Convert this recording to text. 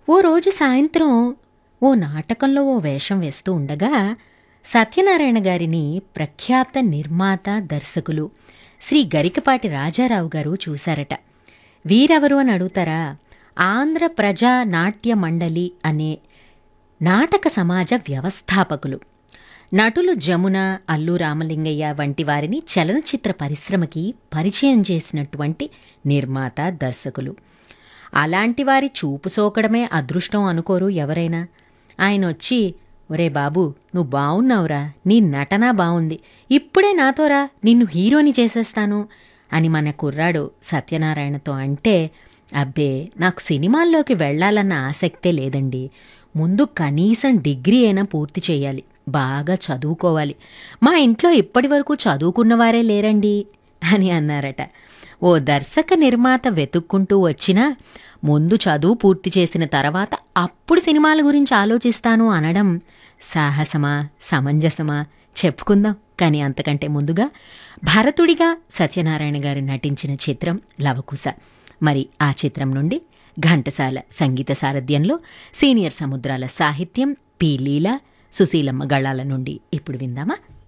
ఓ రోజు సాయంత్రం ఓ నాటకంలో ఓ వేషం వేస్తూ ఉండగా సత్యనారాయణ గారిని ప్రఖ్యాత నిర్మాత దర్శకులు శ్రీ గరికపాటి రాజారావు గారు చూశారట వీరెవరు అని అడుగుతారా ఆంధ్ర ప్రజా నాట్య మండలి అనే నాటక సమాజ వ్యవస్థాపకులు నటులు జమున అల్లు రామలింగయ్య వంటి వారిని చలనచిత్ర పరిశ్రమకి పరిచయం చేసినటువంటి నిర్మాత దర్శకులు అలాంటి వారి చూపు సోకడమే అదృష్టం అనుకోరు ఎవరైనా ఆయన వచ్చి ఒరే బాబు నువ్వు బావున్నావురా నీ నటన బావుంది ఇప్పుడే నాతోరా నిన్ను హీరోని చేసేస్తాను అని మన కుర్రాడు సత్యనారాయణతో అంటే అబ్బే నాకు సినిమాల్లోకి వెళ్ళాలన్న ఆసక్తే లేదండి ముందు కనీసం డిగ్రీ అయినా పూర్తి చేయాలి బాగా చదువుకోవాలి మా ఇంట్లో ఇప్పటి వరకు చదువుకున్నవారే లేరండి అని అన్నారట ఓ దర్శక నిర్మాత వెతుక్కుంటూ వచ్చినా ముందు చదువు పూర్తి చేసిన తర్వాత అప్పుడు సినిమాల గురించి ఆలోచిస్తాను అనడం సాహసమా సమంజసమా చెప్పుకుందాం కానీ అంతకంటే ముందుగా భరతుడిగా సత్యనారాయణ గారు నటించిన చిత్రం లవకుశ మరి ఆ చిత్రం నుండి ఘంటసాల సంగీత సారథ్యంలో సీనియర్ సముద్రాల సాహిత్యం పి లీల సుశీలమ్మ గళాల నుండి ఇప్పుడు విందామా